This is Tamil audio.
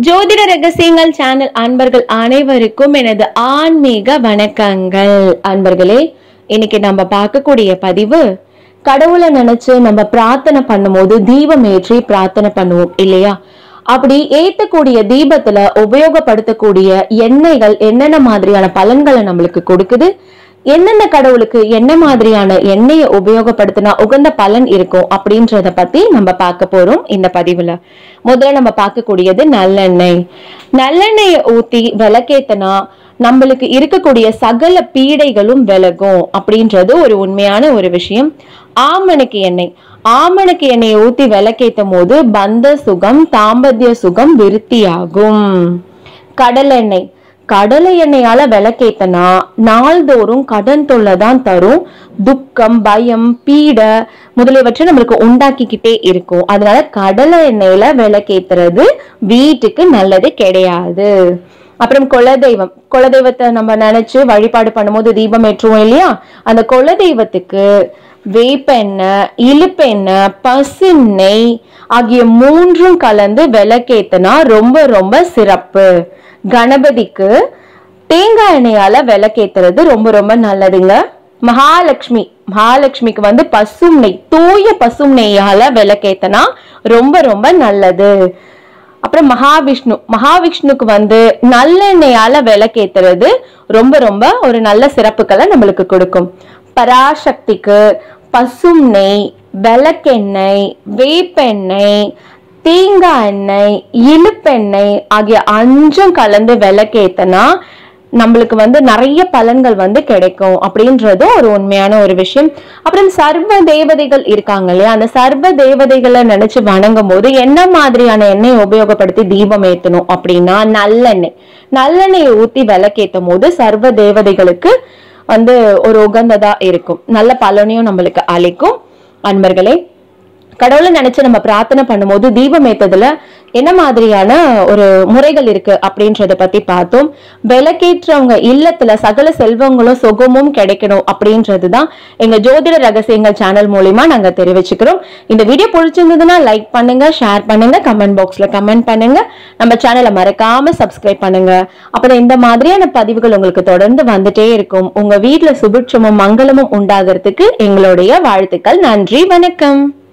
ஜோதிட ரகசியங்கள் சேனல் அன்பர்கள் அனைவருக்கும் எனது ஆன்மீக வணக்கங்கள் அன்பர்களே இன்னைக்கு நம்ம பார்க்கக்கூடிய பதிவு கடவுளை நினைச்சு நம்ம பிரார்த்தனை பண்ணும்போது தீபம் ஏற்றி பிரார்த்தனை பண்ணுவோம் இல்லையா அப்படி ஏத்தக்கூடிய தீபத்துல உபயோகப்படுத்தக்கூடிய எண்ணெய்கள் என்னென்ன மாதிரியான பலன்களை நம்மளுக்கு கொடுக்குது எந்தெந்த கடவுளுக்கு என்ன மாதிரியான எண்ணெயை உபயோகப்படுத்தினா உகந்த பலன் இருக்கும் அப்படின்றத பத்தி நம்ம பார்க்க போறோம் இந்த பதிவுல முதல்ல நம்ம பார்க்கக்கூடியது நல்லெண்ணெய் நல்லெண்ணெயை ஊத்தி விளக்கேத்தனா நம்மளுக்கு இருக்கக்கூடிய சகல பீடைகளும் விலகும் அப்படின்றது ஒரு உண்மையான ஒரு விஷயம் ஆமணக்கு எண்ணெய் ஆமணக்கு எண்ணெயை ஊத்தி விளக்கேத்தும் போது பந்த சுகம் தாம்பத்திய சுகம் விருத்தியாகும் கடலெண்ணெய் கடலை எண்ணெயால விளக்கேத்தனா நாள்தோறும் கடன் தொல்லை தான் தரும் துக்கம் பயம் பீடை முதலியவற்றை நம்மளுக்கு உண்டாக்கிக்கிட்டே இருக்கும் அதனால கடலை எண்ணெயில விளக்கேத்துறது வீட்டுக்கு நல்லது கிடையாது அப்புறம் குலதெய்வம் குலதெய்வத்தை நம்ம நினைச்சு வழிபாடு பண்ணும்போது தீபம் ஏற்றுவோம் இல்லையா அந்த குலதெய்வத்துக்கு வேப்பெண்ணெய் இழுப்பெண்ணெய் பசுநெய் ஆகிய மூன்றும் கலந்து விளக்கேத்தனா ரொம்ப ரொம்ப சிறப்பு கணபதிக்கு தேங்காய் எண்ணெயால விளக்கேத்துறது ரொம்ப ரொம்ப நல்லதுங்க மகாலட்சுமி மகாலட்சுமிக்கு வந்து பசும் நெய் தூய பசும் நெய்யால விளக்கேத்தனா ரொம்ப ரொம்ப நல்லது அப்புறம் மகாவிஷ்ணு மகாவிஷ்ணுக்கு வந்து நல்லெண்ணெயால விளக்கேத்துறது ரொம்ப ரொம்ப ஒரு நல்ல சிறப்புகளை நம்மளுக்கு கொடுக்கும் பராசக்திக்கு பசும் நெய் விளக்கெண்ணெய் வேப்பெண்ணெய் தேங்காய் எண்ணெய் இழுப்பெண்ணெய் ஆகிய அஞ்சும் கலந்து விளக்கேத்தனா நம்மளுக்கு வந்து நிறைய பலன்கள் வந்து கிடைக்கும் அப்படின்றதும் ஒரு உண்மையான ஒரு விஷயம் அப்புறம் சர்வ தேவதைகள் இருக்காங்க இல்லையா அந்த சர்வ தேவதைகளை நினைச்சு வணங்கும் போது என்ன மாதிரியான எண்ணெய் உபயோகப்படுத்தி தீபம் ஏத்தணும் அப்படின்னா நல்லெண்ணெய் நல்லெண்ணெயை ஊத்தி விளக்கேத்தும் போது சர்வ தேவதைகளுக்கு வந்து ஒரு உகந்ததா இருக்கும் நல்ல பலனையும் நம்மளுக்கு அளிக்கும் அன்பர்களே கடவுளை நினைச்சு நம்ம பிரார்த்தனை பண்ணும்போது தீபம் ஏத்ததுல என்ன மாதிரியான ஒரு முறைகள் இருக்கு அப்படின்றத பத்தி பார்த்தோம் விளக்கேற்றவங்க இல்லத்துல சகல செல்வங்களும் சுகமும் கிடைக்கணும் அப்படின்றதுதான் எங்க ஜோதிட ரகசியங்கள் சேனல் மூலியமா நாங்க தெரிவிச்சுக்கிறோம் இந்த வீடியோ பிடிச்சிருந்ததுன்னா லைக் பண்ணுங்க ஷேர் பண்ணுங்க கமெண்ட் பாக்ஸ்ல கமெண்ட் பண்ணுங்க நம்ம சேனலை மறக்காம சப்ஸ்கிரைப் பண்ணுங்க அப்புறம் இந்த மாதிரியான பதிவுகள் உங்களுக்கு தொடர்ந்து வந்துட்டே இருக்கும் உங்க வீட்ல சுபிட்சமும் மங்களமும் உண்டாகிறதுக்கு எங்களுடைய வாழ்த்துக்கள் நன்றி வணக்கம்